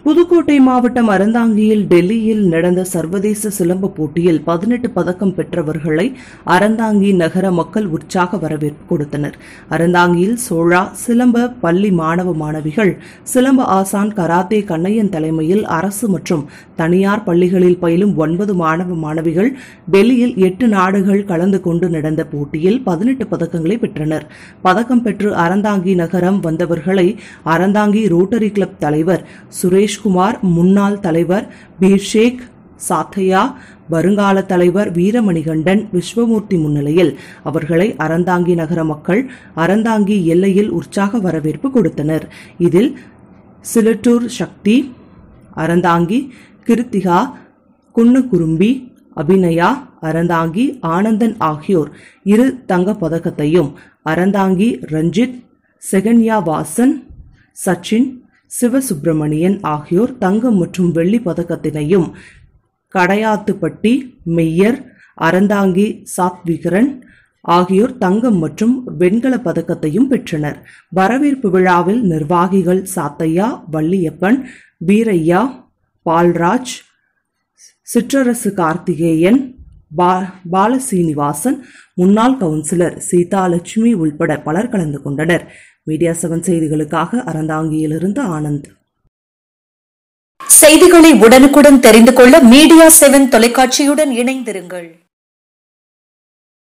புதுக்கோட்டை மாவட்டம் அறந்தாங்கியில் டெல்லியில் நடந்த சர்வதேச சிலம்ப போட்டியில் பதினெட்டு பதக்கம் பெற்றவர்களை அறந்தாங்கி நகர மக்கள் உற்சாக வரவேற்பு கொடுத்தனர் அறந்தாங்கியில் சோழா சிலம்ப பள்ளி மாணவ மாணவிகள் சிலம்ப ஆசான் கராத்தே கண்ணையன் தலைமையில் அரசு மற்றும் தனியார் பள்ளிகளில் பயிலும் ஒன்பது மாணவ மாணவிகள் டெல்லியில் எட்டு நாடுகள் கலந்து கொண்டு நடந்த போட்டியில் பதினெட்டு பதக்கங்களை பெற்றனர் பதக்கம் பெற்று அறந்தாங்கி நகரம் வந்தவர்களை அறந்தாங்கி ரோட்டரி கிளப் தலைவர் சுரேஷ்குமார் முன்னாள் தலைவர் பீர்ஷேக் சாத்தையா வருங்கால தலைவர் வீரமணிகண்டன் விஸ்வமூர்த்தி முன்னிலையில் அவர்களை அறந்தாங்கி நகர மக்கள் அறந்தாங்கி எல்லையில் உற்சாக வரவேற்பு கொடுத்தனர் இதில் சிலட்டூர் சக்தி அறந்தாங்கி கிருத்திகா குன்னுகுரும்பி அபிநயா அறந்தாங்கி ஆனந்தன் ஆகியோர் இரு தங்கப் பதக்கத்தையும் அறந்தாங்கி ரஞ்சித் செகன்யா வாசன் சச்சின் சிவசுப்பிரமணியன் ஆகியோர் தங்கம் மற்றும் வெள்ளி பதக்கத்தினையும் கடையாத்துப்பட்டி மெய்யர் அறந்தாங்கி சாத்விகரன் ஆகியோர் தங்கம் மற்றும் வெண்கல பதக்கத்தையும் பெற்றனர் வரவேற்பு விழாவில் நிர்வாகிகள் சாத்தையா வள்ளியப்பன் வீரையா பால்ராஜ் சிற்றரசு கார்த்திகேயன் பா- பாலசீனிவாசன் முன்னாள் கவுன்சிலர் சீதாலட்சுமி உள்பட பலர் கலந்து கொண்டனர் மீடியா செவன் செய்திகளுக்காக அறந்தாங்கியிலிருந்து ஆனந்த் செய்திகளை உடனுக்குடன் தெரிந்து கொள்ள மீடியா செவன் தொலைக்காட்சியுடன் இணைந்திருங்கள்